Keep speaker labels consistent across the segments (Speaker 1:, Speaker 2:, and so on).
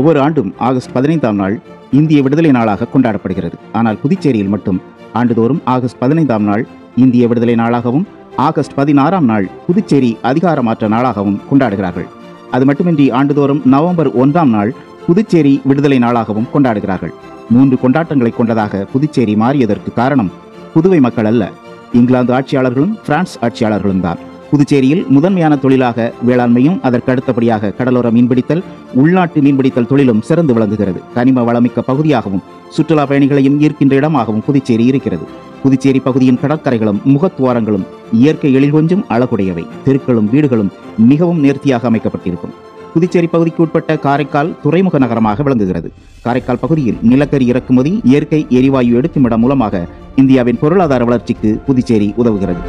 Speaker 1: ஒவ்வொரு ஆண்டும் ஆகஸ்ட் பதினைந்தாம் நாள் இந்திய விடுதலை நாளாக கொண்டாடப்படுகிறது ஆனால் புதுச்சேரியில் மட்டும் ஆண்டுதோறும் ஆகஸ்ட் பதினைந்தாம் நாள் இந்திய விடுதலை நாளாகவும் ஆகஸ்ட் பதினாறாம் நாள் புதுச்சேரி அதிகாரமாற்ற நாளாகவும் கொண்டாடுகிறார்கள் அது மட்டுமின்றி ஆண்டுதோறும் நவம்பர் ஒன்றாம் நாள் புதுச்சேரி விடுதலை நாளாகவும் கொண்டாடுகிறார்கள் மூன்று கொண்டாட்டங்களை கொண்டதாக புதுச்சேரி மாறியதற்கு காரணம் புதுவை மக்கள் அல்ல இங்கிலாந்து ஆட்சியாளர்களும் பிரான்ஸ் ஆட்சியாளர்களும் தான் புதுச்சேரியில் முதன்மையான தொழிலாக வேளாண்மையும் அதற்கு அடுத்தபடியாக கடலோர மீன்பிடித்தல் உள்நாட்டு மீன்பிடித்தல் தொழிலும் சிறந்து விளங்குகிறது கனிம வளமிக்க பகுதியாகவும் சுற்றுலா பயணிகளையும் ஈர்க்கின்ற இடமாகவும் புதுச்சேரி இருக்கிறது புதுச்சேரி பகுதியின் கடற்கரைகளும் முகத்துவாரங்களும் இயற்கை எழில் கொஞ்சும் அழகுடையவை தெருக்களும் வீடுகளும் மிகவும் நேர்த்தியாக அமைக்கப்பட்டிருக்கும் புதுச்சேரி பகுதிக்கு உட்பட்ட காரைக்கால் துறைமுக நகரமாக விளங்குகிறது காரைக்கால் பகுதியில் நிலக்கரி இறக்குமதி இயற்கை எரிவாயு எடுக்கும் இடம் மூலமாக இந்தியாவின் பொருளாதார வளர்ச்சிக்கு புதுச்சேரி உதவுகிறது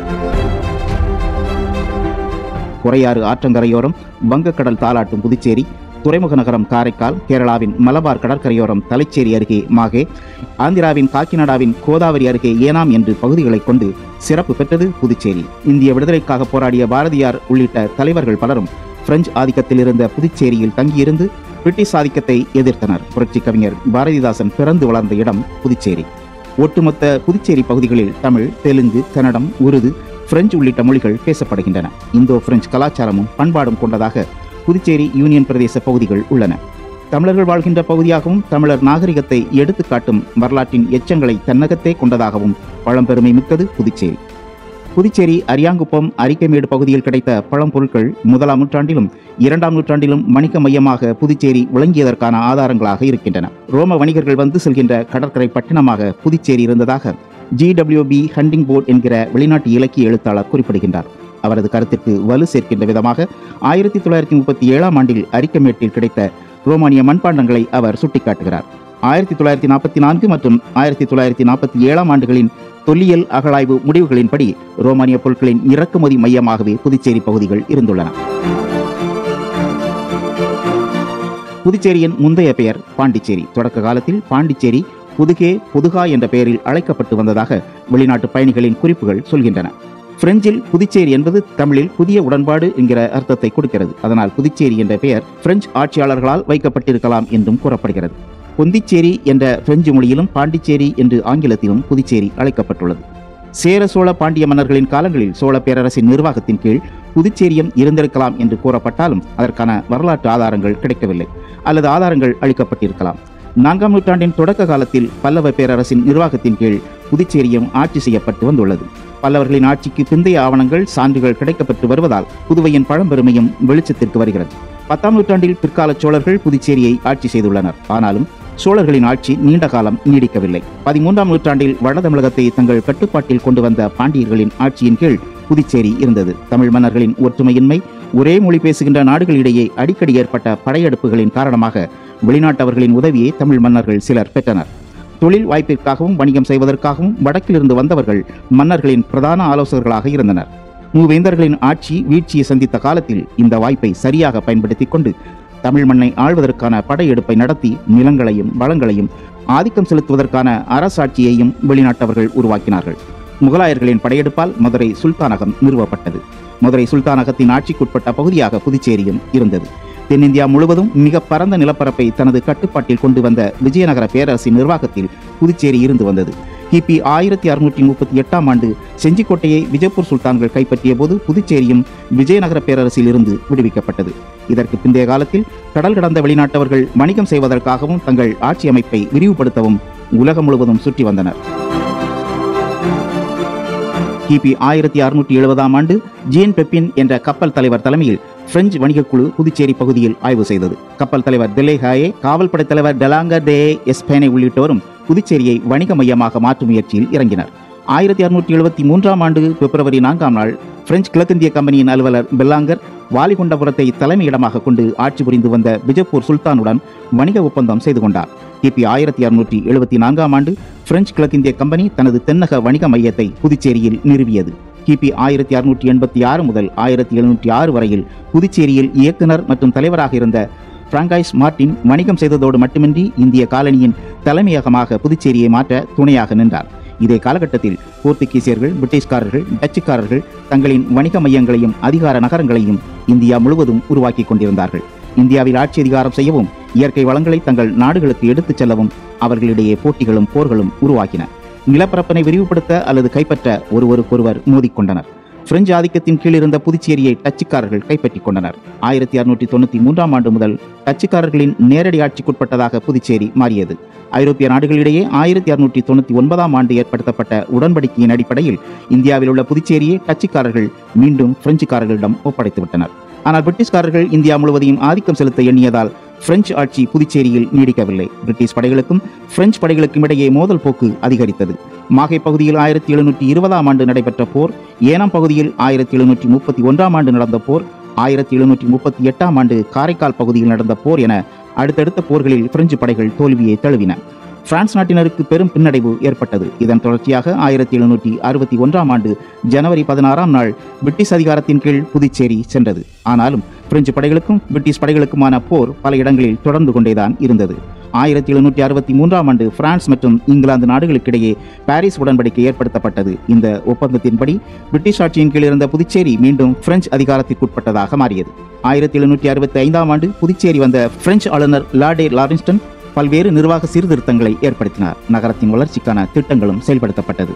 Speaker 1: குறையாறு ஆற்றங்கரையோரம் வங்கக்கடல் தாளாட்டும் புதுச்சேரி துறைமுக நகரம் காரைக்கால் கேரளாவின் மலபார் கடற்கரையோரம் தலைச்சேரி அருகே மாகே ஆந்திராவின் காக்கிநாடாவின் கோதாவரி அருகே ஏனாம் என்று பகுதிகளை கொண்டு சிறப்பு பெற்றது புதுச்சேரி இந்திய விடுதலைக்காக போராடிய பாரதியார் உள்ளிட்ட தலைவர்கள் பலரும் பிரெஞ்சு ஆதிக்கத்தில் இருந்த புதுச்சேரியில் தங்கியிருந்து பிரிட்டிஷ் ஆதிக்கத்தை எதிர்த்தனர் புரட்சி கவிஞர் பாரதிதாசன் பிறந்து வளர்ந்த இடம் புதுச்சேரி ஒட்டுமொத்த புதுச்சேரி பகுதிகளில் தமிழ் தெலுங்கு கன்னடம் உருது பிரெஞ்சு உள்ளிட்ட மொழிகள் பேசப்படுகின்றன இந்தோ பிரெஞ்சு கலாச்சாரமும் பண்பாடும் கொண்டதாக புதுச்சேரி யூனியன் பிரதேச பகுதிகள் உள்ளன தமிழர்கள் வாழ்கின்ற பகுதியாகவும் தமிழர் நாகரிகத்தை எடுத்துக்காட்டும் வரலாற்றின் எச்சங்களை தன்னகத்தே கொண்டதாகவும் பழம்பெருமை மிக்கது புதுச்சேரி புதுச்சேரி அரியாங்குப்பம் அரிக்கைமேடு பகுதியில் கிடைத்த பழம்பொருட்கள் முதலாம் நூற்றாண்டிலும் இரண்டாம் நூற்றாண்டிலும் வணிக மையமாக புதுச்சேரி விளங்கியதற்கான ஆதாரங்களாக இருக்கின்றன ரோம வணிகர்கள் வந்து செல்கின்ற கடற்கரை பட்டினமாக புதுச்சேரி இருந்ததாக ஜிடபிள்யூபி ஹண்டிங் போர்ட் என்கிற வெளிநாட்டு இலக்கிய எழுத்தாளர் குறிப்பிடுகின்றார் அவரது கருத்திற்கு வலு சேர்க்கின்ற விதமாக ஆயிரத்தி தொள்ளாயிரத்தி முப்பத்தி ஏழாம் ஆண்டில் அரிக்கமேட்டில் கிடைத்த ரோமானிய மண்பாண்டங்களை அவர் சுட்டிக்காட்டுகிறார் ஆயிரத்தி தொள்ளாயிரத்தி நாற்பத்தி நான்கு மற்றும் ஆயிரத்தி தொள்ளாயிரத்தி நாற்பத்தி ஏழாம் ஆண்டுகளின் தொல்லியல் அகழாய்வு முடிவுகளின்படி ரோமானிய பொருட்களின் இறக்குமதி மையமாகவே புதுச்சேரி பகுதிகள் இருந்துள்ளன புதுச்சேரியின் முந்தைய பெயர் பாண்டிச்சேரி தொடக்க காலத்தில் பாண்டிச்சேரி புதுகே புதுகா என்ற பெயரில் அழைக்கப்பட்டு வந்ததாக வெளிநாட்டு பயணிகளின் குறிப்புகள் சொல்கின்றன பிரெஞ்சில் புதுச்சேரி என்பது தமிழில் புதிய உடன்பாடு என்கிற அர்த்தத்தை கொடுக்கிறது அதனால் புதுச்சேரி என்ற பெயர் பிரெஞ்சு ஆட்சியாளர்களால் வைக்கப்பட்டிருக்கலாம் என்றும் கூறப்படுகிறது பொந்திச்சேரி என்ற பிரெஞ்சு மொழியிலும் பாண்டிச்சேரி என்று ஆங்கிலத்திலும் புதுச்சேரி அழைக்கப்பட்டுள்ளது சேர சோழ பாண்டிய மன்னர்களின் காலங்களில் சோழ பேரரசின் நிர்வாகத்தின் கீழ் புதுச்சேரியும் இருந்திருக்கலாம் என்று கூறப்பட்டாலும் அதற்கான வரலாற்று ஆதாரங்கள் கிடைக்கவில்லை அல்லது ஆதாரங்கள் அளிக்கப்பட்டிருக்கலாம் நான்காம் நூற்றாண்டின் தொடக்க காலத்தில் பல்லவ பேரரசின் நிர்வாகத்தின் கீழ் புதுச்சேரியும் ஆட்சி செய்யப்பட்டு வந்துள்ளது பல்லவர்களின் ஆட்சிக்கு பிந்தைய ஆவணங்கள் சான்றுகள் கிடைக்கப்பட்டு வருவதால் புதுவையின் பழம்பெருமையும் வெளிச்சத்திற்கு வருகிறது பத்தாம் நூற்றாண்டில் பிற்கால சோழர்கள் புதுச்சேரியை ஆட்சி செய்துள்ளனர் ஆனாலும் சோழர்களின் ஆட்சி நீண்ட காலம் நீடிக்கவில்லை பதிமூன்றாம் நூற்றாண்டில் வட தமிழகத்தை தங்கள் கட்டுப்பாட்டில் கொண்டு வந்த பாண்டியர்களின் ஆட்சியின் கீழ் புதுச்சேரி இருந்தது தமிழ் மன்னர்களின் ஒற்றுமையின்மை ஒரே மொழி பேசுகின்ற நாடுகளிடையே அடிக்கடி ஏற்பட்ட படையெடுப்புகளின் காரணமாக வெளிநாட்டவர்களின் உதவியை தமிழ் மன்னர்கள் சிலர் பெற்றனர் தொழில் வாய்ப்பிற்காகவும் வணிகம் செய்வதற்காகவும் வடக்கிலிருந்து வந்தவர்கள் மன்னர்களின் பிரதான ஆலோசகர்களாக இருந்தனர் மூவேந்தர்களின் ஆட்சி வீழ்ச்சியை சந்தித்த காலத்தில் இந்த வாய்ப்பை சரியாக பயன்படுத்திக் கொண்டு தமிழ் மண்ணை ஆள்வதற்கான படையெடுப்பை நடத்தி நிலங்களையும் வளங்களையும் ஆதிக்கம் செலுத்துவதற்கான அரசாட்சியையும் வெளிநாட்டவர்கள் உருவாக்கினார்கள் முகலாயர்களின் படையெடுப்பால் மதுரை சுல்தானகம் நிறுவப்பட்டது மதுரை சுல்தானகத்தின் ஆட்சிக்குட்பட்ட பகுதியாக புதுச்சேரியும் இருந்தது தென்னிந்தியா முழுவதும் மிக பரந்த நிலப்பரப்பை தனது கட்டுப்பாட்டில் கொண்டு வந்த விஜயநகர பேரரசின் நிர்வாகத்தில் புதுச்சேரி இருந்து வந்தது கிபி ஆயிரத்தி அறுநூற்றி முப்பத்தி எட்டாம் ஆண்டு செஞ்சிக்கோட்டையை விஜயபூர் சுல்தான்கள் கைப்பற்றிய போது புதுச்சேரியும் விஜயநகர பேரரசில் இருந்து விடுவிக்கப்பட்டது இதற்கு பிந்தைய காலத்தில் கடல் கடந்த வெளிநாட்டவர்கள் வணிகம் செய்வதற்காகவும் தங்கள் ஆட்சி அமைப்பை விரிவுபடுத்தவும் உலகம் முழுவதும் சுற்றி வந்தனர் கிபி ஆயிரத்தி அறுநூற்றி எழுபதாம் ஆண்டு ஜீன் பெப்பின் என்ற கப்பல் தலைவர் தலைமையில் பிரெஞ்சு வணிகக் குழு புதுச்சேரி பகுதியில் ஆய்வு செய்தது கப்பல் தலைவர் டெலேஹாயே காவல்படை தலைவர் டெலாங்க டே எஸ்பேனை உள்ளிட்டோரும் புதுச்சேரியை வணிக மையமாக மாற்றும் முயற்சியில் இறங்கினர் ஆயிரத்தி அறுநூற்றி எழுபத்தி மூன்றாம் ஆண்டு பிப்ரவரி நான்காம் நாள் பிரெஞ்சு கிழக்கிந்திய கம்பெனியின் அலுவலர் பெல்லாங்கர் வாலிகுண்டபுரத்தை தலைமையிடமாக கொண்டு ஆட்சி புரிந்து வந்த பிஜப்பூர் சுல்தானுடன் வணிக ஒப்பந்தம் செய்து கொண்டார் கிபி ஆயிரத்தி அறுநூற்றி எழுபத்தி நான்காம் ஆண்டு பிரெஞ்சு கிழக்கிந்திய கம்பெனி தனது தென்னக வணிக மையத்தை புதுச்சேரியில் நிறுவியது கிபி ஆயிரத்தி அறுநூற்றி எண்பத்தி ஆறு முதல் ஆயிரத்தி எழுநூற்றி ஆறு வரையில் புதுச்சேரியில் இயக்குனர் மற்றும் தலைவராக இருந்த பிராங்காய்ஸ் மார்டின் வணிகம் செய்ததோடு மட்டுமின்றி இந்திய காலனியின் தலைமையகமாக புதுச்சேரியை மாற்ற துணையாக நின்றார் இதே காலகட்டத்தில் போர்த்துகீசியர்கள் பிரிட்டிஷ்காரர்கள் டச்சுக்காரர்கள் தங்களின் வணிக மையங்களையும் அதிகார நகரங்களையும் இந்தியா முழுவதும் உருவாக்கி கொண்டிருந்தார்கள் இந்தியாவில் ஆட்சி அதிகாரம் செய்யவும் இயற்கை வளங்களை தங்கள் நாடுகளுக்கு எடுத்துச் செல்லவும் அவர்களிடையே போட்டிகளும் போர்களும் உருவாகின நிலப்பரப்பினை விரிவுபடுத்த அல்லது கைப்பற்ற ஒருவருக்கொருவர் மோதிக்கொண்டனர் பிரெஞ்சு ஆதிக்கத்தின் கீழ் இருந்த புதுச்சேரியை டச்சுக்காரர்கள் கைப்பற்றிக் கொண்டனர் ஆயிரத்தி அறுநூற்றி தொண்ணூத்தி மூன்றாம் ஆண்டு முதல் டச்சுக்காரர்களின் நேரடி ஆட்சிக்குட்பட்டதாக புதுச்சேரி மாறியது ஐரோப்பிய நாடுகளிடையே ஆயிரத்தி அறுநூற்றி தொண்ணூத்தி ஒன்பதாம் ஆண்டு ஏற்படுத்தப்பட்ட உடன்படிக்கையின் அடிப்படையில் இந்தியாவில் உள்ள புதுச்சேரியை டச்சுக்காரர்கள் மீண்டும் பிரெஞ்சுக்காரர்களிடம் ஒப்படைத்துவிட்டனர் ஆனால் பிரிட்டிஷ்காரர்கள் இந்தியா முழுவதையும் ஆதிக்கம் செலுத்த எண்ணியதால் பிரெஞ்சு ஆட்சி புதுச்சேரியில் நீடிக்கவில்லை பிரிட்டிஷ் படைகளுக்கும் பிரெஞ்சு படைகளுக்கும் இடையே மோதல் போக்கு அதிகரித்தது மாகை பகுதியில் ஆயிரத்தி எழுநூற்றி இருபதாம் ஆண்டு நடைபெற்ற போர் ஏனாம் பகுதியில் ஆயிரத்தி எழுநூற்றி முப்பத்தி ஒன்றாம் ஆண்டு நடந்த போர் ஆயிரத்தி எழுநூற்றி முப்பத்தி எட்டாம் ஆண்டு காரைக்கால் பகுதியில் நடந்த போர் என அடுத்தடுத்த போர்களில் பிரெஞ்சு படைகள் தோல்வியை தழுவின பிரான்ஸ் நாட்டினருக்கு பெரும் பின்னடைவு ஏற்பட்டது இதன் தொடர்ச்சியாக ஆயிரத்தி எழுநூற்றி அறுபத்தி ஒன்றாம் ஆண்டு ஜனவரி பதினாறாம் நாள் பிரிட்டிஷ் அதிகாரத்தின் கீழ் புதுச்சேரி சென்றது ஆனாலும் பிரெஞ்சு படைகளுக்கும் பிரிட்டிஷ் படைகளுக்குமான போர் பல இடங்களில் தொடர்ந்து கொண்டேதான் இருந்தது ஆயிரத்தி எழுநூற்றி அறுபத்தி மூன்றாம் ஆண்டு பிரான்ஸ் மற்றும் இங்கிலாந்து நாடுகளுக்கிடையே பாரிஸ் உடன்படிக்கை ஏற்படுத்தப்பட்டது இந்த ஒப்பந்தத்தின்படி பிரிட்டிஷ் ஆட்சியின் கீழ் இருந்த புதுச்சேரி மீண்டும் பிரெஞ்சு அதிகாரத்திற்குட்பட்டதாக மாறியது ஆயிரத்தி எழுநூற்றி அறுபத்தி ஐந்தாம் ஆண்டு புதுச்சேரி வந்த பிரெஞ்சு ஆளுநர் லார்டே லாரின்ஸ்டன் பல்வேறு நிர்வாக சீர்திருத்தங்களை ஏற்படுத்தினார் நகரத்தின் வளர்ச்சிக்கான திட்டங்களும் செயல்படுத்தப்பட்டது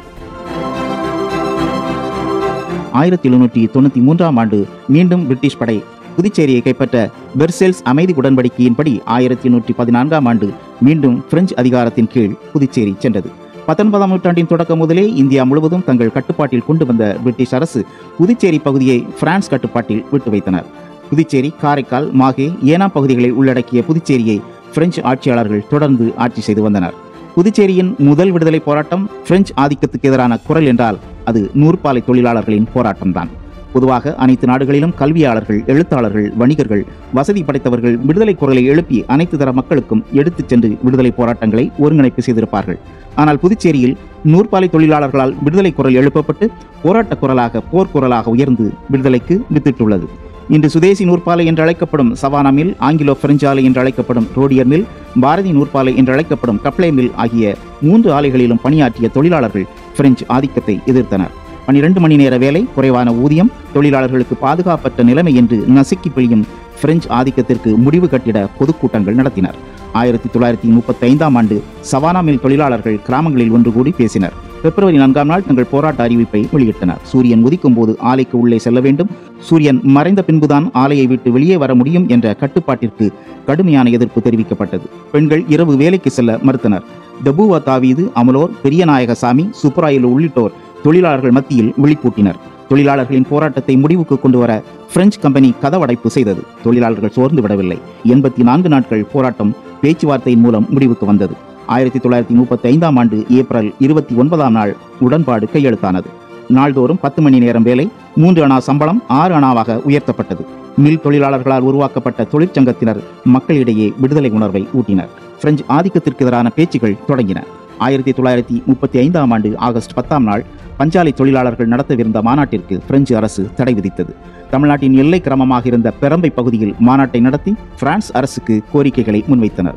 Speaker 1: ஆயிரத்தி எழுநூற்றி தொண்ணூற்றி மூன்றாம் ஆண்டு மீண்டும் பிரிட்டிஷ் படை புதுச்சேரியை கைப்பற்ற பெர்செல்ஸ் அமைதி உடன்படிக்கையின்படி ஆயிரத்தி எண்ணூற்றி பதினான்காம் ஆண்டு மீண்டும் பிரெஞ்சு அதிகாரத்தின் கீழ் புதுச்சேரி சென்றது பத்தொன்பதாம் நூற்றாண்டின் தொடக்கம் முதலே இந்தியா முழுவதும் தங்கள் கட்டுப்பாட்டில் கொண்டு வந்த பிரிட்டிஷ் அரசு புதுச்சேரி பகுதியை பிரான்ஸ் கட்டுப்பாட்டில் விட்டு வைத்தனர் புதுச்சேரி காரைக்கால் மாகே ஏனாம் பகுதிகளை உள்ளடக்கிய புதுச்சேரியை பிரெஞ்சு ஆட்சியாளர்கள் தொடர்ந்து ஆட்சி செய்து வந்தனர் புதுச்சேரியின் முதல் விடுதலை போராட்டம் பிரெஞ்சு ஆதிக்கத்துக்கு எதிரான குரல் என்றால் அது நூற்பாலை தொழிலாளர்களின் போராட்டம்தான் பொதுவாக அனைத்து நாடுகளிலும் கல்வியாளர்கள் எழுத்தாளர்கள் வணிகர்கள் வசதி படைத்தவர்கள் விடுதலை குரலை எழுப்பி அனைத்து தர மக்களுக்கும் எடுத்துச் சென்று விடுதலை போராட்டங்களை ஒருங்கிணைப்பு செய்திருப்பார்கள் ஆனால் புதுச்சேரியில் நூற்பாலை தொழிலாளர்களால் விடுதலை குரல் எழுப்பப்பட்டு போராட்ட குரலாக போர்க்குரலாக உயர்ந்து விடுதலைக்கு வித்திட்டுள்ளது இன்று சுதேசி நூற்பாலை என்று அழைக்கப்படும் சவானா மில் ஆங்கிலோ பிரெஞ்சு ஆலை என்று அழைக்கப்படும் ரோடியர் மில் பாரதி நூற்பாலை என்று அழைக்கப்படும் கப்ளே மில் ஆகிய மூன்று ஆலைகளிலும் பணியாற்றிய தொழிலாளர்கள் பிரெஞ்சு ஆதிக்கத்தை எதிர்த்தனர் பனிரெண்டு மணி நேர வேலை குறைவான ஊதியம் தொழிலாளர்களுக்கு பாதுகாப்பற்ற நிலைமை என்று நசுக்கி பிழியும் பிரெஞ்சு ஆதிக்கத்திற்கு முடிவு கட்டிட பொதுக்கூட்டங்கள் நடத்தினர் ஆயிரத்தி தொள்ளாயிரத்தி முப்பத்தி ஐந்தாம் ஆண்டு சவானா மில் தொழிலாளர்கள் கிராமங்களில் ஒன்று கூடி பேசினர் பிப்ரவரி நான்காம் நாள் தங்கள் போராட்ட அறிவிப்பை வெளியிட்டனர் சூரியன் உதிக்கும் போது ஆலைக்கு உள்ளே செல்ல வேண்டும் சூரியன் மறைந்த பின்புதான் ஆலையை விட்டு வெளியே வர முடியும் என்ற கட்டுப்பாட்டிற்கு கடுமையான எதிர்ப்பு தெரிவிக்கப்பட்டது பெண்கள் இரவு வேலைக்கு செல்ல மறுத்தனர் தபுவா தாவீது அமலோர் பெரியநாயகசாமி சுப்ராயலு உள்ளிட்டோர் தொழிலாளர்கள் மத்தியில் விழிப்பூட்டினர் தொழிலாளர்களின் போராட்டத்தை முடிவுக்கு கொண்டு வர பிரெஞ்சு கம்பெனி கதவடைப்பு செய்தது தொழிலாளர்கள் சோர்ந்து விடவில்லை எண்பத்தி நான்கு நாட்கள் போராட்டம் பேச்சுவார்த்தையின் மூலம் முடிவுக்கு வந்தது ஆயிரத்தி தொள்ளாயிரத்தி முப்பத்தி ஐந்தாம் ஆண்டு ஏப்ரல் இருபத்தி ஒன்பதாம் நாள் உடன்பாடு கையெழுத்தானது நாள்தோறும் பத்து மணி நேரம் வேலை மூன்று அணா சம்பளம் ஆறு அணாவாக உயர்த்தப்பட்டது மில் தொழிலாளர்களால் உருவாக்கப்பட்ட தொழிற்சங்கத்தினர் மக்களிடையே விடுதலை உணர்வை ஊட்டினர் பிரெஞ்சு ஆதிக்கத்திற்கு எதிரான பேச்சுகள் தொடங்கின ஆயிரத்தி தொள்ளாயிரத்தி முப்பத்தி ஐந்தாம் ஆண்டு ஆகஸ்ட் பத்தாம் நாள் பஞ்சாலை தொழிலாளர்கள் நடத்தவிருந்த மாநாட்டிற்கு பிரெஞ்சு அரசு தடை விதித்தது தமிழ்நாட்டின் எல்லை கிராமமாக இருந்த பெரம்பை பகுதியில் மாநாட்டை நடத்தி பிரான்ஸ் அரசுக்கு கோரிக்கைகளை முன்வைத்தனர்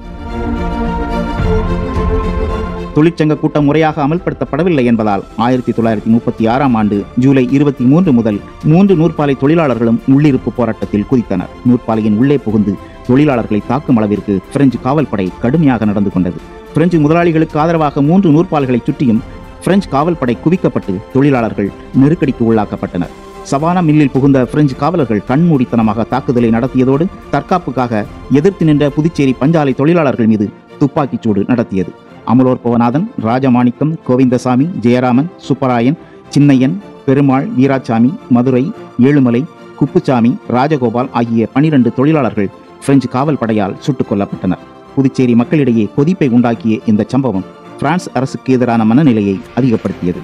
Speaker 1: தொழிற்சங்க கூட்டம் முறையாக அமல்படுத்தப்படவில்லை என்பதால் ஆயிரத்தி தொள்ளாயிரத்தி முப்பத்தி ஆறாம் ஆண்டு ஜூலை இருபத்தி மூன்று முதல் மூன்று நூற்பாலை தொழிலாளர்களும் உள்ளிருப்பு போராட்டத்தில் குதித்தனர் நூற்பாலையின் உள்ளே புகுந்து தொழிலாளர்களை தாக்கும் அளவிற்கு பிரெஞ்சு காவல்படை கடுமையாக நடந்து கொண்டது பிரெஞ்சு முதலாளிகளுக்கு ஆதரவாக மூன்று நூற்பால்களை சுற்றியும் பிரெஞ்சு காவல்படை குவிக்கப்பட்டு தொழிலாளர்கள் நெருக்கடிக்கு உள்ளாக்கப்பட்டனர் சவானா மில்லில் புகுந்த பிரெஞ்சு காவலர்கள் கண்மூடித்தனமாக தாக்குதலை நடத்தியதோடு தற்காப்புக்காக எதிர்த்து நின்ற புதுச்சேரி பஞ்சாலை தொழிலாளர்கள் மீது துப்பாக்கிச் சூடு நடத்தியது அமலோர் பவநாதன் ராஜமாணிக்கம் கோவிந்தசாமி ஜெயராமன் சுப்பராயன் சின்னையன் பெருமாள் வீராசாமி மதுரை ஏழுமலை குப்புசாமி ராஜகோபால் ஆகிய பனிரெண்டு தொழிலாளர்கள் பிரெஞ்சு காவல் படையால் சுட்டுக் கொல்லப்பட்டனர் புதுச்சேரி மக்களிடையே கொதிப்பை உண்டாக்கிய இந்த சம்பவம் பிரான்ஸ் அரசுக்கு எதிரான மனநிலையை அதிகப்படுத்தியது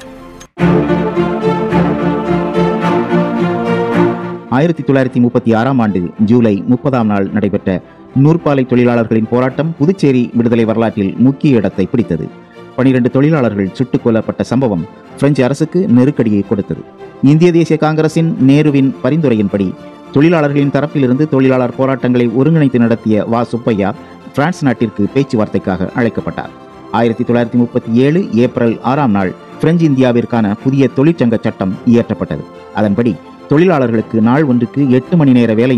Speaker 1: ஆயிரத்தி தொள்ளாயிரத்தி முப்பத்தி ஆறாம் ஆண்டு ஜூலை முப்பதாம் நாள் நடைபெற்ற நூற்பாலை தொழிலாளர்களின் போராட்டம் புதுச்சேரி விடுதலை வரலாற்றில் முக்கிய இடத்தை பிடித்தது பனிரெண்டு தொழிலாளர்கள் சுட்டுக் கொல்லப்பட்ட சம்பவம் பிரெஞ்சு அரசுக்கு நெருக்கடியை கொடுத்தது இந்திய தேசிய காங்கிரசின் நேருவின் பரிந்துரையின்படி தொழிலாளர்களின் தரப்பிலிருந்து தொழிலாளர் போராட்டங்களை ஒருங்கிணைத்து நடத்திய வா சுப்பையா பிரான்ஸ் நாட்டிற்கு பேச்சுவார்த்தைக்காக அழைக்கப்பட்டார் ஆயிரத்தி தொள்ளாயிரத்தி முப்பத்தி ஏழு ஏப்ரல் ஆறாம் நாள் பிரெஞ்சு இந்தியாவிற்கான புதிய தொழிற்சங்க சட்டம் இயற்றப்பட்டது அதன்படி தொழிலாளர்களுக்கு நாள் ஒன்றுக்கு எட்டு மணி நேர வேலையும்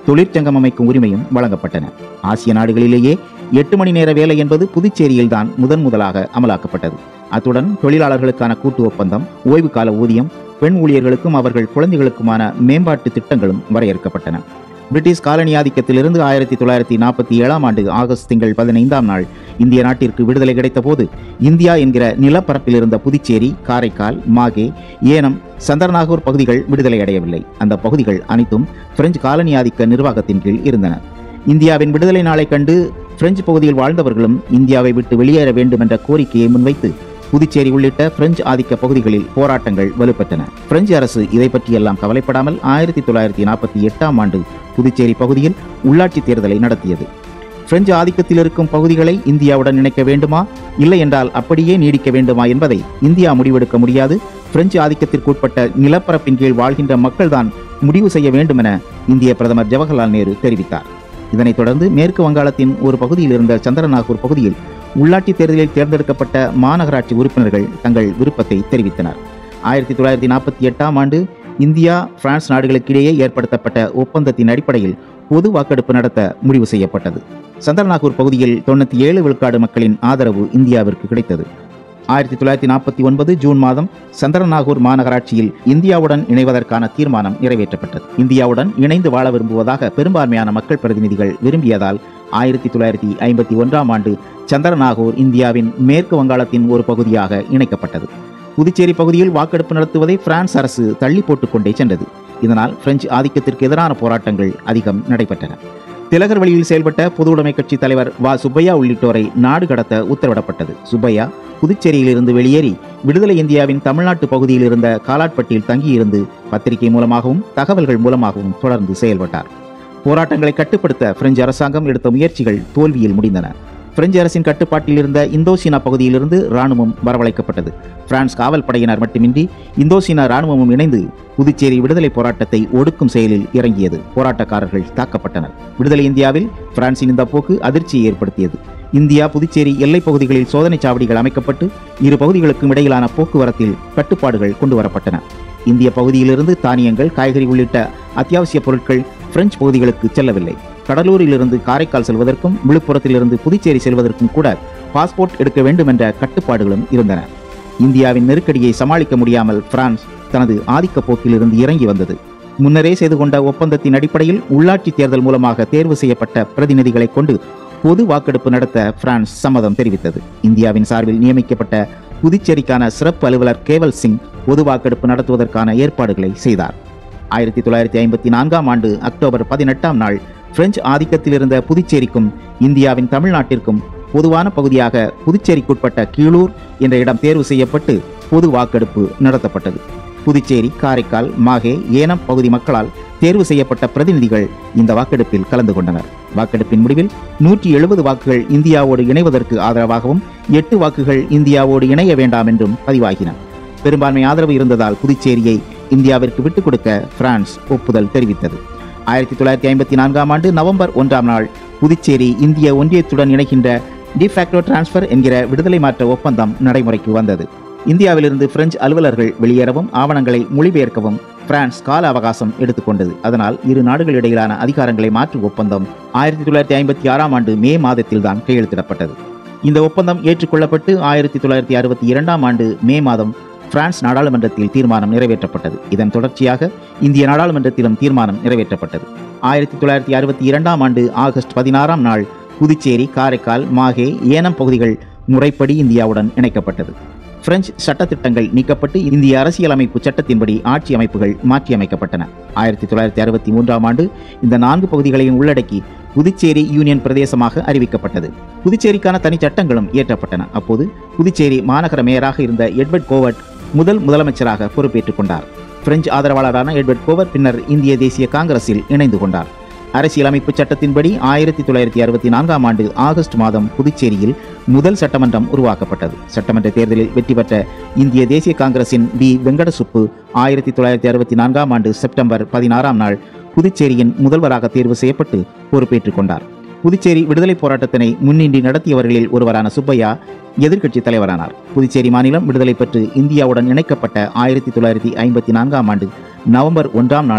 Speaker 1: தொழிற்சங்கம் அமைக்கும் உரிமையும் வழங்கப்பட்டன ஆசிய நாடுகளிலேயே எட்டு மணி நேர வேலை என்பது புதுச்சேரியில்தான் முதன் முதலாக அமலாக்கப்பட்டது அத்துடன் தொழிலாளர்களுக்கான கூட்டு ஒப்பந்தம் ஓய்வு கால ஊதியம் பெண் ஊழியர்களுக்கும் அவர்கள் குழந்தைகளுக்குமான மேம்பாட்டு திட்டங்களும் வரையறுக்கப்பட்டன பிரிட்டிஷ் காலனி ஆதிக்கத்திலிருந்து ஆயிரத்தி தொள்ளாயிரத்தி நாற்பத்தி ஏழாம் ஆண்டு ஆகஸ்ட் திங்கள் பதினைந்தாம் நாள் இந்திய நாட்டிற்கு விடுதலை கிடைத்த போது இந்தியா என்கிற நிலப்பரப்பில் இருந்த புதுச்சேரி காரைக்கால் மாகே ஏனம் சந்தர்நாகூர் பகுதிகள் விடுதலை அடையவில்லை அந்த பகுதிகள் அனைத்தும் பிரெஞ்சு காலனி ஆதிக்க நிர்வாகத்தின் கீழ் இருந்தன இந்தியாவின் விடுதலை நாளை கண்டு பிரெஞ்சு பகுதியில் வாழ்ந்தவர்களும் இந்தியாவை விட்டு வெளியேற வேண்டும் என்ற கோரிக்கையை முன்வைத்து புதுச்சேரி உள்ளிட்ட பிரெஞ்சு ஆதிக்க பகுதிகளில் போராட்டங்கள் வலுப்பெற்றன பிரெஞ்சு அரசு இதை பற்றியெல்லாம் கவலைப்படாமல் ஆயிரத்தி தொள்ளாயிரத்தி நாற்பத்தி எட்டாம் ஆண்டு புதுச்சேரி பகுதியில் உள்ளாட்சி தேர்தலை நடத்தியது பிரெஞ்சு ஆதிக்கத்தில் இருக்கும் பகுதிகளை இந்தியாவுடன் இணைக்க வேண்டுமா இல்லை என்றால் அப்படியே நீடிக்க வேண்டுமா என்பதை இந்தியா முடிவெடுக்க முடியாது பிரெஞ்சு ஆதிக்கத்திற்குட்பட்ட நிலப்பரப்பின் கீழ் வாழ்கின்ற மக்கள்தான் முடிவு செய்ய வேண்டும் என இந்திய பிரதமர் ஜவஹர்லால் நேரு தெரிவித்தார் இதனைத் தொடர்ந்து மேற்கு வங்காளத்தின் ஒரு பகுதியில் இருந்த சந்திரநாகூர் பகுதியில் உள்ளாட்சி தேர்தலில் தேர்ந்தெடுக்கப்பட்ட மாநகராட்சி உறுப்பினர்கள் தங்கள் விருப்பத்தை தெரிவித்தனர் ஆயிரத்தி தொள்ளாயிரத்தி நாற்பத்தி எட்டாம் ஆண்டு இந்தியா பிரான்ஸ் நாடுகளுக்கிடையே ஏற்படுத்தப்பட்ட ஒப்பந்தத்தின் அடிப்படையில் பொது வாக்கெடுப்பு நடத்த முடிவு செய்யப்பட்டது சந்திரநாகூர் பகுதியில் தொண்ணூற்றி ஏழு விழுக்காடு மக்களின் ஆதரவு இந்தியாவிற்கு கிடைத்தது ஆயிரத்தி தொள்ளாயிரத்தி நாற்பத்தி ஒன்பது ஜூன் மாதம் சந்திரநாகூர் மாநகராட்சியில் இந்தியாவுடன் இணைவதற்கான தீர்மானம் நிறைவேற்றப்பட்டது இந்தியாவுடன் இணைந்து வாழ விரும்புவதாக பெரும்பான்மையான மக்கள் பிரதிநிதிகள் விரும்பியதால் ஆயிரத்தி தொள்ளாயிரத்தி ஐம்பத்தி ஒன்றாம் ஆண்டு சந்திரநாகூர் இந்தியாவின் மேற்கு வங்காளத்தின் ஒரு பகுதியாக இணைக்கப்பட்டது புதுச்சேரி பகுதியில் வாக்கெடுப்பு நடத்துவதை பிரான்ஸ் அரசு தள்ளி போட்டுக்கொண்டே சென்றது இதனால் பிரெஞ்சு ஆதிக்கத்திற்கு எதிரான போராட்டங்கள் அதிகம் நடைபெற்றன திலகர் வழியில் செயல்பட்ட பொது உடைமை கட்சி தலைவர் வா சுப்பையா உள்ளிட்டோரை நாடு கடத்த உத்தரவிடப்பட்டது சுப்பையா புதுச்சேரியிலிருந்து வெளியேறி விடுதலை இந்தியாவின் தமிழ்நாட்டு பகுதியில் இருந்த காலாட்பட்டியில் தங்கியிருந்து பத்திரிகை மூலமாகவும் தகவல்கள் மூலமாகவும் தொடர்ந்து செயல்பட்டார் போராட்டங்களை கட்டுப்படுத்த பிரெஞ்சு அரசாங்கம் எடுத்த முயற்சிகள் தோல்வியில் முடிந்தன பிரெஞ்சு அரசின் கட்டுப்பாட்டில் இருந்த இந்தோசீனா பகுதியிலிருந்து ராணுவம் வரவழைக்கப்பட்டது பிரான்ஸ் காவல் படையினர் மட்டுமின்றி இந்தோசீனா ராணுவமும் இணைந்து புதுச்சேரி விடுதலை போராட்டத்தை ஒடுக்கும் செயலில் இறங்கியது போராட்டக்காரர்கள் தாக்கப்பட்டனர் விடுதலை இந்தியாவில் பிரான்சின் இந்த போக்கு அதிர்ச்சியை ஏற்படுத்தியது இந்தியா புதுச்சேரி எல்லைப் பகுதிகளில் சோதனைச் சாவடிகள் அமைக்கப்பட்டு இரு பகுதிகளுக்கும் இடையிலான போக்குவரத்தில் கட்டுப்பாடுகள் கொண்டு வரப்பட்டன இந்திய பகுதியிலிருந்து தானியங்கள் காய்கறி உள்ளிட்ட அத்தியாவசிய பொருட்கள் பிரெஞ்சு பகுதிகளுக்கு செல்லவில்லை கடலூரிலிருந்து காரைக்கால் செல்வதற்கும் விழுப்புரத்திலிருந்து புதுச்சேரி செல்வதற்கும் கூட பாஸ்போர்ட் எடுக்க வேண்டும் என்ற கட்டுப்பாடுகளும் இருந்தன இந்தியாவின் நெருக்கடியை சமாளிக்க முடியாமல் பிரான்ஸ் தனது ஆதிக்க போக்கிலிருந்து இறங்கி வந்தது முன்னரே செய்து கொண்ட ஒப்பந்தத்தின் அடிப்படையில் உள்ளாட்சி தேர்தல் மூலமாக தேர்வு செய்யப்பட்ட பிரதிநிதிகளை கொண்டு பொது வாக்கெடுப்பு நடத்த பிரான்ஸ் சம்மதம் தெரிவித்தது இந்தியாவின் சார்பில் நியமிக்கப்பட்ட புதுச்சேரிக்கான சிறப்பு அலுவலர் கேவல் சிங் பொது வாக்கெடுப்பு நடத்துவதற்கான ஏற்பாடுகளை செய்தார் ஆயிரத்தி தொள்ளாயிரத்தி ஐம்பத்தி நான்காம் ஆண்டு அக்டோபர் பதினெட்டாம் நாள் பிரெஞ்சு ஆதிக்கத்தில் இருந்த புதுச்சேரிக்கும் இந்தியாவின் தமிழ்நாட்டிற்கும் பொதுவான பகுதியாக புதுச்சேரிக்குட்பட்ட கீழூர் என்ற இடம் தேர்வு செய்யப்பட்டு பொது வாக்கெடுப்பு நடத்தப்பட்டது புதுச்சேரி காரைக்கால் மாகே ஏனம் பகுதி மக்களால் தேர்வு செய்யப்பட்ட பிரதிநிதிகள் இந்த வாக்கெடுப்பில் கலந்து கொண்டனர் வாக்கெடுப்பின் முடிவில் நூற்றி எழுபது வாக்குகள் இந்தியாவோடு இணைவதற்கு ஆதரவாகவும் எட்டு வாக்குகள் இந்தியாவோடு இணைய வேண்டாம் என்றும் பதிவாகின பெரும்பான்மை ஆதரவு இருந்ததால் புதுச்சேரியை இந்தியாவிற்கு விட்டுக் கொடுக்க பிரான்ஸ் ஒப்புதல் தெரிவித்தது ஆயிரத்தி தொள்ளாயிரத்தி ஐம்பத்தி நான்காம் ஆண்டு நவம்பர் ஒன்றாம் நாள் புதுச்சேரி இந்திய ஒன்றியத்துடன் இணைகின்ற டிஃபாக்டோ டிரான்ஸ்ஃபர் என்கிற விடுதலை மாற்ற ஒப்பந்தம் நடைமுறைக்கு வந்தது இந்தியாவிலிருந்து பிரெஞ்சு அலுவலர்கள் வெளியேறவும் ஆவணங்களை மொழிபெயர்க்கவும் பிரான்ஸ் கால அவகாசம் எடுத்துக்கொண்டது அதனால் இரு நாடுகளிடையிலான அதிகாரங்களை மாற்றும் ஒப்பந்தம் ஆயிரத்தி தொள்ளாயிரத்தி ஐம்பத்தி ஆறாம் ஆண்டு மே மாதத்தில்தான் கையெழுத்திடப்பட்டது இந்த ஒப்பந்தம் ஏற்றுக்கொள்ளப்பட்டு ஆயிரத்தி தொள்ளாயிரத்தி அறுபத்தி இரண்டாம் ஆண்டு மே மாதம் பிரான்ஸ் நாடாளுமன்றத்தில் தீர்மானம் நிறைவேற்றப்பட்டது இதன் தொடர்ச்சியாக இந்திய நாடாளுமன்றத்திலும் தீர்மானம் நிறைவேற்றப்பட்டது ஆயிரத்தி தொள்ளாயிரத்தி அறுபத்தி இரண்டாம் ஆண்டு ஆகஸ்ட் பதினாறாம் நாள் புதுச்சேரி காரைக்கால் மாஹே ஏனம் பகுதிகள் முறைப்படி இந்தியாவுடன் இணைக்கப்பட்டது பிரெஞ்சு சட்டத்திட்டங்கள் நீக்கப்பட்டு இந்திய அரசியலமைப்பு சட்டத்தின்படி ஆட்சி அமைப்புகள் மாற்றியமைக்கப்பட்டன ஆயிரத்தி தொள்ளாயிரத்தி அறுபத்தி மூன்றாம் ஆண்டு இந்த நான்கு பகுதிகளையும் உள்ளடக்கி புதுச்சேரி யூனியன் பிரதேசமாக அறிவிக்கப்பட்டது புதுச்சேரிக்கான தனி சட்டங்களும் இயற்றப்பட்டன அப்போது புதுச்சேரி மாநகர மேயராக இருந்த எட்வர்ட் கோவர்ட் முதல் முதலமைச்சராக பொறுப்பேற்றுக் கொண்டார் பிரெஞ்சு ஆதரவாளரான எட்வர்ட் கோவர் பின்னர் இந்திய தேசிய காங்கிரஸில் இணைந்து கொண்டார் அரசியலமைப்பு சட்டத்தின்படி ஆயிரத்தி தொள்ளாயிரத்தி அறுபத்தி நான்காம் ஆண்டு ஆகஸ்ட் மாதம் புதுச்சேரியில் முதல் சட்டமன்றம் உருவாக்கப்பட்டது சட்டமன்ற தேர்தலில் வெற்றி பெற்ற இந்திய தேசிய காங்கிரசின் டி வெங்கடசுப்பு ஆயிரத்தி தொள்ளாயிரத்தி அறுபத்தி நான்காம் ஆண்டு செப்டம்பர் பதினாறாம் நாள் புதுச்சேரியின் முதல்வராக தேர்வு செய்யப்பட்டு பொறுப்பேற்றுக் கொண்டார் புதுச்சேரி விடுதலை போராட்டத்தினை முன்னின்றி நடத்தியவர்களில் ஒருவரான சுப்பையா எதிர்க்கட்சி தலைவரானார் புதுச்சேரி மாநிலம் விடுதலை பெற்று இந்தியாவுடன் இணைக்கப்பட்ட ஆயிரத்தி தொள்ளாயிரத்தி ஐம்பத்தி நான்காம் ஆண்டு நவம்பர் ஒன்றாம் நாளை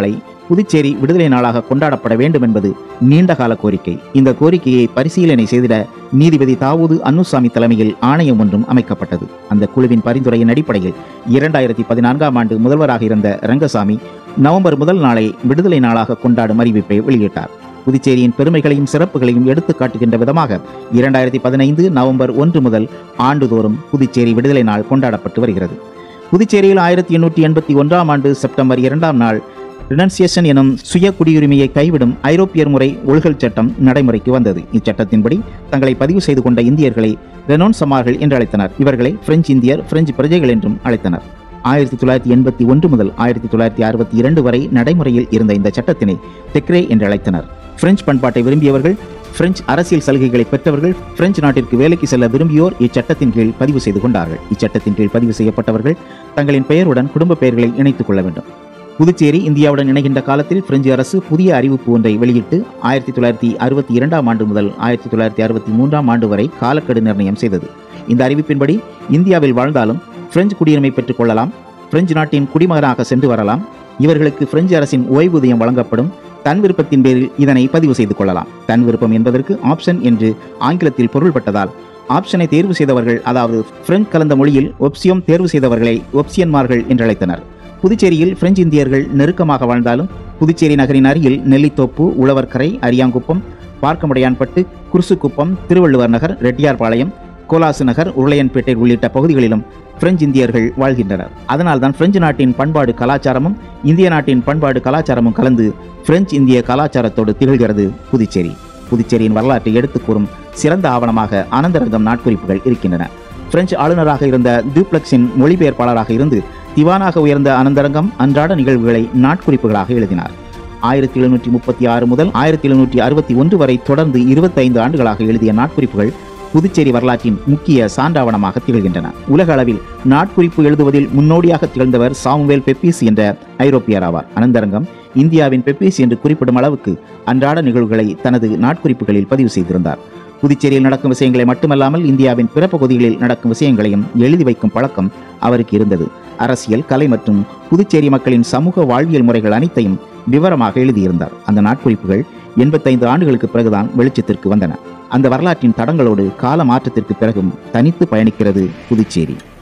Speaker 1: புதுச்சேரி விடுதலை நாளாக கொண்டாடப்பட வேண்டும் என்பது நீண்டகால கோரிக்கை இந்த கோரிக்கையை பரிசீலனை செய்திட நீதிபதி தாவூது அன்னுசாமி தலைமையில் ஆணையம் ஒன்றும் அமைக்கப்பட்டது அந்த குழுவின் பரிந்துரையின் அடிப்படையில் இரண்டாயிரத்தி பதினான்காம் ஆண்டு முதல்வராக இருந்த ரங்கசாமி நவம்பர் முதல் நாளை விடுதலை நாளாக கொண்டாடும் அறிவிப்பை வெளியிட்டார் புதுச்சேரியின் பெருமைகளையும் சிறப்புகளையும் எடுத்துக் காட்டுகின்ற விதமாக இரண்டாயிரத்தி பதினைந்து நவம்பர் ஒன்று முதல் ஆண்டுதோறும் புதுச்சேரி விடுதலை நாள் கொண்டாடப்பட்டு வருகிறது புதுச்சேரியில் ஆயிரத்தி எண்ணூற்றி எண்பத்தி ஒன்றாம் ஆண்டு செப்டம்பர் இரண்டாம் நாள் ரினன்சியேஷன் எனும் சுய குடியுரிமையை கைவிடும் ஐரோப்பியர் முறை ஒழுகல் சட்டம் நடைமுறைக்கு வந்தது இச்சட்டத்தின்படி தங்களை பதிவு செய்து கொண்ட இந்தியர்களை ரெனோன்சமார்கள் என்று அழைத்தனர் இவர்களை பிரெஞ்சு இந்தியர் பிரெஞ்சு பிரஜைகள் என்றும் அழைத்தனர் ஆயிரத்தி தொள்ளாயிரத்தி எண்பத்தி ஒன்று முதல் ஆயிரத்தி தொள்ளாயிரத்தி அறுபத்தி இரண்டு வரை நடைமுறையில் இருந்த இந்த சட்டத்தினை தெக்ரே என்று அழைத்தனர் பிரெஞ்சு பண்பாட்டை விரும்பியவர்கள் பிரெஞ்சு அரசியல் சலுகைகளை பெற்றவர்கள் பிரெஞ்சு நாட்டிற்கு வேலைக்கு செல்ல விரும்பியோர் இச்சட்டத்தின் கீழ் பதிவு செய்து கொண்டார்கள் இச்சட்டத்தின் கீழ் பதிவு செய்யப்பட்டவர்கள் தங்களின் பெயருடன் குடும்ப பெயர்களை இணைத்துக் கொள்ள வேண்டும் புதுச்சேரி இந்தியாவுடன் இணைகின்ற காலத்தில் பிரெஞ்சு அரசு புதிய அறிவிப்பு ஒன்றை வெளியிட்டு ஆயிரத்தி தொள்ளாயிரத்தி அறுபத்தி இரண்டாம் ஆண்டு முதல் ஆயிரத்தி தொள்ளாயிரத்தி அறுபத்தி மூன்றாம் ஆண்டு வரை காலக்கெடு நிர்ணயம் செய்தது இந்த அறிவிப்பின்படி இந்தியாவில் வாழ்ந்தாலும் பிரெஞ்சு குடியுரிமை பெற்றுக் கொள்ளலாம் பிரெஞ்சு நாட்டின் குடிமகனாக சென்று வரலாம் இவர்களுக்கு பிரெஞ்சு அரசின் ஓய்வூதியம் வழங்கப்படும் தன் விருப்பத்தின் பேரில் இதனை பதிவு செய்து கொள்ளலாம் தன் விருப்பம் என்பதற்கு ஆப்ஷன் என்று ஆங்கிலத்தில் பொருள்பட்டதால் ஆப்ஷனை தேர்வு செய்தவர்கள் அதாவது பிரெஞ்சு கலந்த மொழியில் ஒப்சியம் தேர்வு செய்தவர்களை ஒப்சியன்மார்கள் என்று அழைத்தனர் புதுச்சேரியில் பிரெஞ்சு இந்தியர்கள் நெருக்கமாக வாழ்ந்தாலும் புதுச்சேரி நகரின் அருகில் நெல்லித்தோப்பு உழவர்கரை அரியாங்குப்பம் பார்க்கமுடையான்பட்டு குருசுக்குப்பம் திருவள்ளுவர் நகர் ரெட்டியார்பாளையம் கோலாசு நகர் உருளையன்பேட்டை உள்ளிட்ட பகுதிகளிலும் பிரெஞ்சு இந்தியர்கள் வாழ்கின்றனர் அதனால்தான் பிரெஞ்சு நாட்டின் பண்பாடு கலாச்சாரமும் இந்திய நாட்டின் பண்பாடு கலாச்சாரமும் கலந்து பிரெஞ்சு இந்திய கலாச்சாரத்தோடு திகழ்கிறது புதுச்சேரி புதுச்சேரியின் வரலாற்றை எடுத்துக் கூறும் சிறந்த ஆவணமாக ஆனந்தரங்கம் நாட்குறிப்புகள் இருக்கின்றன பிரெஞ்சு ஆளுநராக இருந்த டியூப்ளக்ஸின் மொழிபெயர்ப்பாளராக இருந்து திவானாக உயர்ந்த அனந்தரங்கம் அன்றாட நிகழ்வுகளை நாட்குறிப்புகளாக எழுதினார் ஆயிரத்தி எழுநூற்றி முப்பத்தி ஆறு முதல் ஆயிரத்தி எழுநூற்றி அறுபத்தி ஒன்று வரை தொடர்ந்து இருபத்தைந்து ஆண்டுகளாக எழுதிய நாட்குறிப்புகள் புதுச்சேரி வரலாற்றின் முக்கிய சான்றாவணமாக திகழ்கின்றன உலக அளவில் நாட்குறிப்பு எழுதுவதில் முன்னோடியாக திகழ்ந்தவர் சாமுவேல் பெப்பீஸ் என்ற ஐரோப்பியர் ஆவார் அனந்தரங்கம் இந்தியாவின் பெப்பீஸ் என்று குறிப்பிடும் அளவுக்கு அன்றாட நிகழ்வுகளை தனது நாட்குறிப்புகளில் பதிவு செய்திருந்தார் புதுச்சேரியில் நடக்கும் விஷயங்களை மட்டுமல்லாமல் இந்தியாவின் பிற பகுதிகளில் நடக்கும் விஷயங்களையும் எழுதி வைக்கும் பழக்கம் அவருக்கு இருந்தது அரசியல் கலை மற்றும் புதுச்சேரி மக்களின் சமூக வாழ்வியல் முறைகள் அனைத்தையும் விவரமாக எழுதியிருந்தார் அந்த நாட்குறிப்புகள் எண்பத்தைந்து ஆண்டுகளுக்கு பிறகுதான் வெளிச்சத்திற்கு வந்தன அந்த வரலாற்றின் தடங்களோடு கால மாற்றத்திற்கு பிறகும் தனித்து பயணிக்கிறது புதுச்சேரி